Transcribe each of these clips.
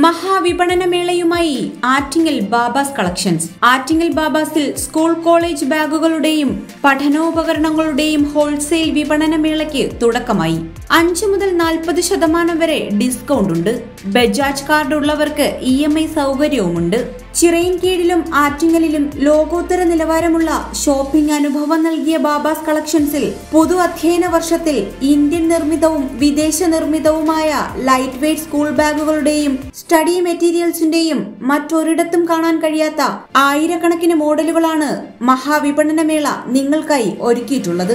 മഹാവിപണന മേളയുമായി ആറ്റിങ്ങൽ ബാബാസ് കളക്ഷൻസ് ആറ്റിങ്ങൽ ബാബാസിൽ school college ബാഗുകളുടെയും പഠനോപകരണങ്ങളുടെയും ഹോൾസെയിൽ വിപണന മേളയ്ക്ക് തുടക്കമായി അഞ്ചു മുതൽ നാൽപ്പത് ശതമാനം വരെ ഡിസ്കൗണ്ട് ഉണ്ട് ബജാജ് കാർഡ് ഉള്ളവർക്ക് ഇ എം ഐ സൗകര്യവുമുണ്ട് ചിറയിൻ കീഴിലും ആറ്റിങ്ങലിലും ലോകോത്തര നിലവാരമുള്ള ഷോപ്പിംഗ് അനുഭവം നൽകിയ ബാബാസ് കളക്ഷൻസിൽ പുതു അധ്യയന വർഷത്തിൽ ഇന്ത്യൻ നിർമ്മിതവും വിദേശ നിർമ്മിതവുമായ ലൈറ്റ് വെയ്റ്റ് സ്കൂൾ ബാഗുകളുടെയും സ്റ്റഡി മെറ്റീരിയൽസിന്റെയും മറ്റൊരിടത്തും കാണാൻ കഴിയാത്ത ആയിരക്കണക്കിന് മോഡലുകളാണ് മഹാവിപണന മേള നിങ്ങൾക്കായി ഒരുക്കിയിട്ടുള്ളത്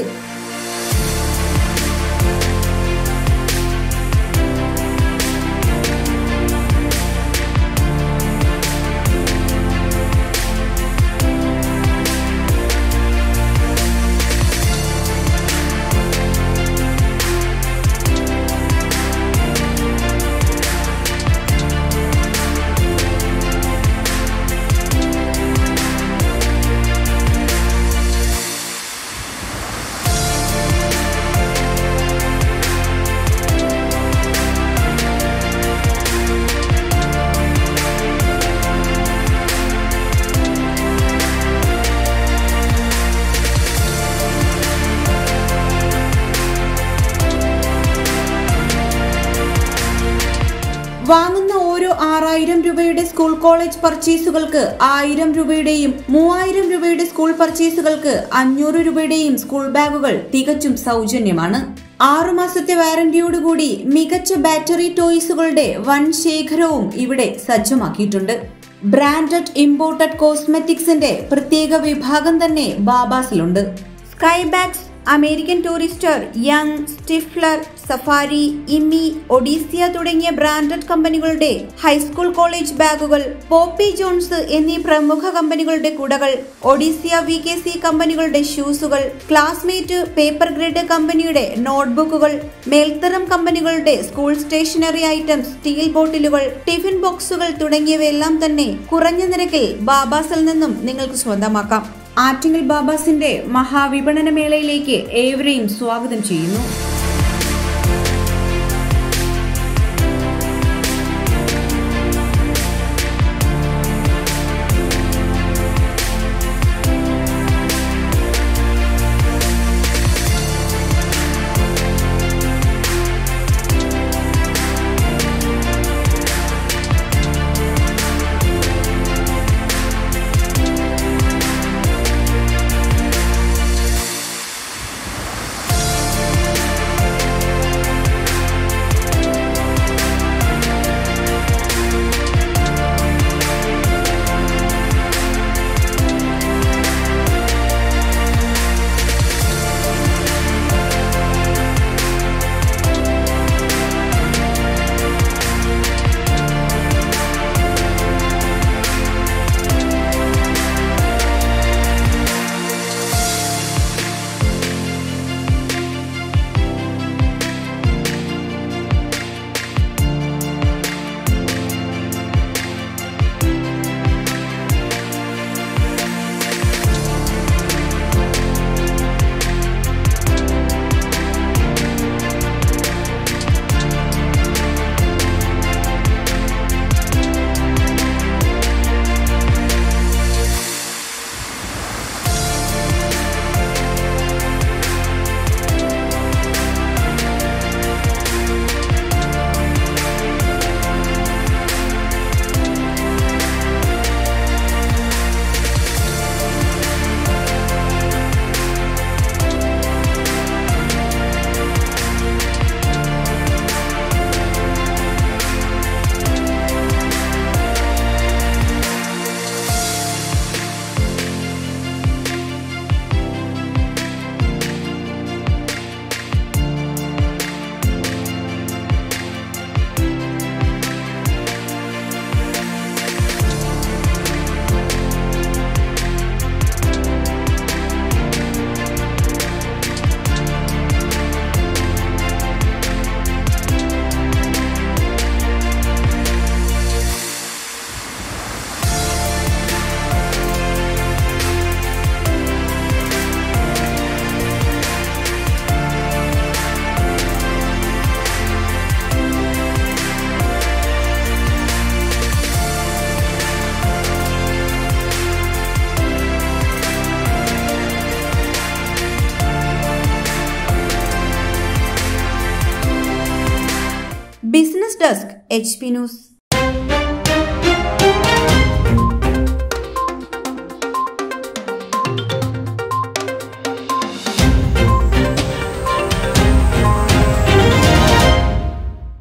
വാങ്ങുന്ന ഓരോ ആറായിരം രൂപയുടെ സ്കൂൾ കോളേജ് പർച്ചേസുകൾക്ക് ആയിരം രൂപയുടെയും മൂവായിരം രൂപയുടെ സ്കൂൾ പർച്ചേസുകൾക്ക് അഞ്ഞൂറ് രൂപയുടെയും സ്കൂൾ ബാഗുകൾ തികച്ചും സൗജന്യമാണ് ആറുമാസത്തെ വാറന്റിയോടുകൂടി മികച്ച ബാറ്ററി ടോയ്സുകളുടെ വൻ ശേഖരവും ഇവിടെ സജ്ജമാക്കിയിട്ടുണ്ട് ബ്രാൻഡഡ് ഇമ്പോർട്ടഡ് കോസ്മെറ്റിക്സിന്റെ പ്രത്യേക വിഭാഗം തന്നെ ബാബാസിലുണ്ട് സ്കൈ ബാഗ്സ് അമേരിക്കൻ ടൂറിസ്റ്റർ യങ് സ്റ്റിഫ്ലർ സഫാരി ഇമ്മി ഒഡീസിയ തുടങ്ങിയ ബ്രാൻഡഡ് കമ്പനികളുടെ ഹൈസ്കൂൾ കോളേജ് ബാഗുകൾ പോപ്പി ജോൺസ് എന്നീ പ്രമുഖ കമ്പനികളുടെ കുടകൾ ഒഡീസിയ വി കെ സി കമ്പനികളുടെ ഷൂസുകൾ ക്ലാസ്മേറ്റ് പേപ്പർ ഗ്രിഡ് കമ്പനിയുടെ നോട്ട്ബുക്കുകൾ മേൽത്തരം കമ്പനികളുടെ സ്കൂൾ സ്റ്റേഷനറി ഐറ്റംസ് സ്റ്റീൽ ബോട്ടിലുകൾ ടിഫിൻ ബോക്സുകൾ തുടങ്ങിയവയെല്ലാം തന്നെ കുറഞ്ഞ നിരക്കിൽ ബാബാസിൽ നിന്നും നിങ്ങൾക്ക് സ്വന്തമാക്കാം ആറ്റിങ്ങൽ ബാബാസിന്റെ മഹാവിപണന മേളയിലേക്ക് ഏവരെയും സ്വാഗതം ചെയ്യുന്നു business desk H P news